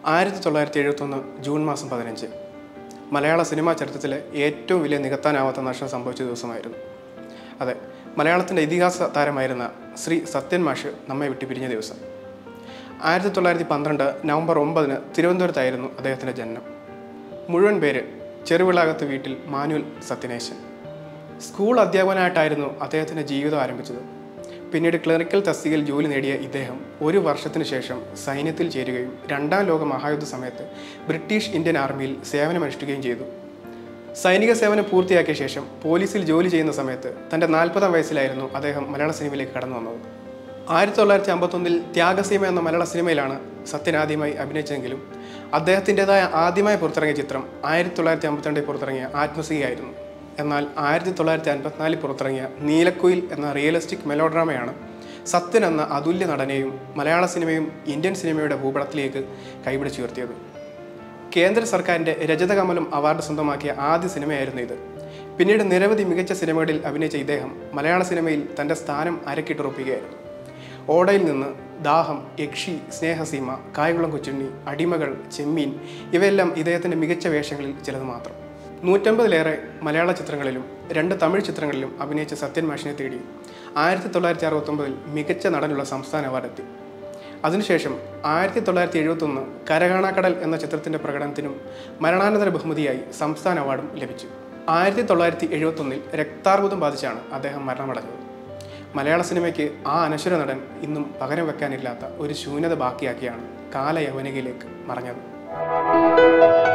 ആയിരത്തി തൊള്ളായിരത്തി എഴുപത്തൊന്ന് ജൂൺ മാസം പതിനഞ്ച് മലയാള സിനിമാ ചരിത്രത്തിലെ ഏറ്റവും വലിയ നികത്താനാവാത്ത നഷ്ടം സംഭവിച്ച ദിവസമായിരുന്നു അതെ മലയാളത്തിൻ്റെ ഇതിഹാസ താരമായിരുന്ന ശ്രീ സത്യൻ മാഷ് നമ്മെ വിട്ടു പിരിഞ്ഞ ദിവസം ആയിരത്തി തൊള്ളായിരത്തി പന്ത്രണ്ട് നവംബർ ഒമ്പതിന് തിരുവനന്തപുരത്തായിരുന്നു അദ്ദേഹത്തിൻ്റെ ജനനം മുഴുവൻ പേര് ചെറുവിളാകത്ത് വീട്ടിൽ മാനുവൽ സത്യനേശൻ സ്കൂൾ അധ്യാപകനായിട്ടായിരുന്നു അദ്ദേഹത്തിൻ്റെ ജീവിതം ആരംഭിച്ചത് പിന്നീട് ക്ലറിക്കൽ തസ്തികയിൽ ജോലി നേടിയ ഇദ്ദേഹം ഒരു വർഷത്തിന് ശേഷം സൈന്യത്തിൽ ചേരുകയും രണ്ടാം ലോക മഹായുദ്ധ സമയത്ത് ബ്രിട്ടീഷ് ഇന്ത്യൻ ആർമിയിൽ സേവനമനുഷ്ഠിക്കുകയും ചെയ്തു സൈനിക സേവനം പൂർത്തിയാക്കിയ ശേഷം പോലീസിൽ ജോലി ചെയ്യുന്ന സമയത്ത് തൻ്റെ നാൽപ്പതാം വയസ്സിലായിരുന്നു അദ്ദേഹം മലയാള സിനിമയിലേക്ക് കടന്നു വന്നത് ആയിരത്തി തൊള്ളായിരത്തി അമ്പത്തൊന്നിൽ ത്യാഗസീമ എന്ന മലയാള സിനിമയിലാണ് സത്യൻ ആദ്യമായി അഭിനയിച്ചതെങ്കിലും അദ്ദേഹത്തിൻ്റെതായ ആദ്യമായി പുറത്തിറങ്ങിയ ചിത്രം ആയിരത്തി തൊള്ളായിരത്തി അമ്പത്തിരണ്ടിൽ പുറത്തിറങ്ങിയ ആത്മസികയായിരുന്നു എന്നാൽ ആയിരത്തി തൊള്ളായിരത്തി അൻപത്തിനാലിൽ പുറത്തിറങ്ങിയ നീലക്കുയിൽ എന്ന റിയലിസ്റ്റിക് മെലോഡ്രാമയാണ് സത്യൻ എന്ന അതുല്യ നടനെയും മലയാള സിനിമയും ഇന്ത്യൻ സിനിമയുടെ ഭൂപടത്തിലേക്ക് കൈപിടിച്ചുയർത്തിയത് കേന്ദ്ര സർക്കാരിൻ്റെ രജതകമലം അവാർഡ് സ്വന്തമാക്കിയ ആദ്യ സിനിമയായിരുന്നു ഇത് പിന്നീട് നിരവധി മികച്ച സിനിമകളിൽ അഭിനയിച്ച ഇദ്ദേഹം മലയാള സിനിമയിൽ തൻ്റെ സ്ഥാനം അരക്കിട്ടുറപ്പിക്കുകയായിരുന്നു ഓടയിൽ നിന്ന് ദാഹം യക്ഷി സ്നേഹസീമ കായകുളം കൊച്ചുണ്ണി അടിമകൾ ചെമ്മീൻ ഇവയെല്ലാം ഇദ്ദേഹത്തിൻ്റെ മികച്ച വേഷങ്ങളിൽ ചിലത് മാത്രം നൂറ്റമ്പതിലേറെ മലയാള ചിത്രങ്ങളിലും രണ്ട് തമിഴ് ചിത്രങ്ങളിലും അഭിനയിച്ച സത്യൻ മാഷിനെ തേടി ആയിരത്തി തൊള്ളായിരത്തി അറുപത്തൊമ്പതിൽ മികച്ച നടനുള്ള സംസ്ഥാന അവാർഡെത്തി അതിനുശേഷം ആയിരത്തി തൊള്ളായിരത്തി എഴുപത്തൊന്ന് കരകാണാക്കടൽ എന്ന ചിത്രത്തിൻ്റെ പ്രകടനത്തിനും മരണാനന്തര ബഹുമതിയായി സംസ്ഥാന അവാർഡും ലഭിച്ചു ആയിരത്തി തൊള്ളായിരത്തി എഴുപത്തൊന്നിൽ രക്താർബുദം ബാധിച്ചാണ് അദ്ദേഹം മരണമടഞ്ഞത് മലയാള സിനിമയ്ക്ക് ആ അനശ്വര നടൻ ഇന്നും പകരം വെക്കാനില്ലാത്ത ഒരു ശൂന്യത ബാക്കിയാക്കിയാണ് കാലയവനികയിലേക്ക് മറഞ്ഞത്